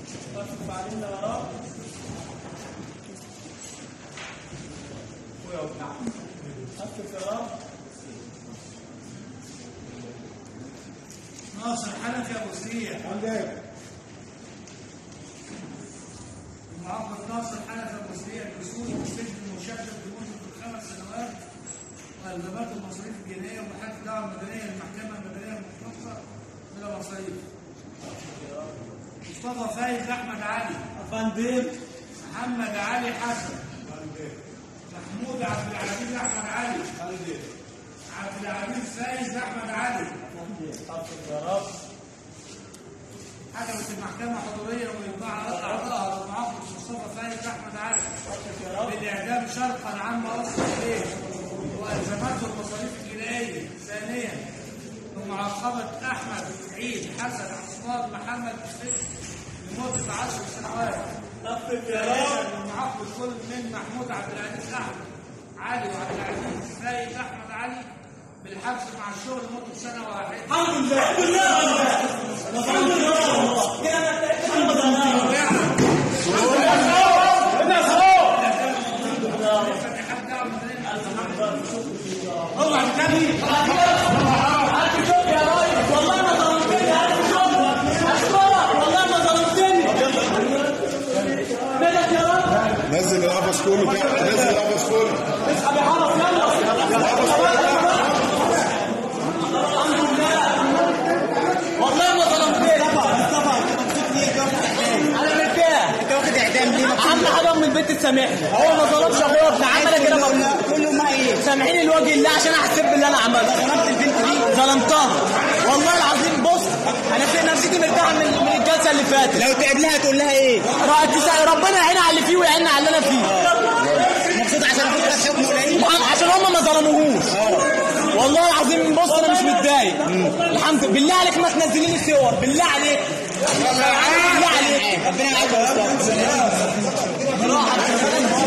خفف علينا يا رب خفف يا رب ناصر حنفي ابو سريع المعاقب ناصر حنفي ابو سريع الوصول والسجن المشدد لمده خمس سنوات والزامات المصاريف الجنائيه ومحاكم الدعوه المدنيه للمحكمه المدنيه المختصه بلا مصاريف مصطفى فايز احمد علي افندم محمد علي حسن محمود عبد العزيز احمد علي عبد العزيز فايز احمد علي خفف يا رب حكمت المحكمة حضوريا وإجماع أعضائها بمعاقبة مصطفى فايز أحمد علي خفف يا رب بالإعدام شرطا عما أصل إليه وألزمته المصاريف الجنائية ثانيا بمعاقبة أحمد عيد حسن عصام محمد الفتح لمدة عشر سنوات خفف يا رب بمعاقبة كل من محمود عبد العزيز أحمد علي وعبد العزيز فايز أحمد علي بالحبس مع الشغل لمدة سنة واحدة الحمد لله الحمد لله الحمد لله كده الحمد لله الناس اهو فتحت دعوة مدنية اوعى تكمل هات شوف يا راجل والله ما ظلمتني هات شوف اشكرك والله ما ظلمتني مالك يا رب نزل القفص كله كده نزل القفص كله اسحب يا حرف يلا الحمد لله والله ما ظلمتني مصطفى مسكني انت واخد اعدام انا مرتاح انت واخد اعدام ليه اهم حاجه ام البنت تسامحني هو ما ظلمش اخويا ابن عم انا كده بقول له تقول له ما ايه سامحيني لوجه الله عشان احسب باللي انا عملته ظلمت البنت دي ظلمتها والله العظيم بص انا في نفسيتي مرتاحه من من الجلسه اللي فاتت لو تعب لها تقول لها ايه رأيت ربنا يعين على اللي فيه ويعين على اللي انا فيه مبسوط عشان خد حكم قليل عشان هم ما ظلموهوش والله العظيم بص انا مش متضايق الحمد لله بالله عليك ما تنزلي لي صور بالله عليك بالله عليك ربنا يعينك يا مصطفى راحه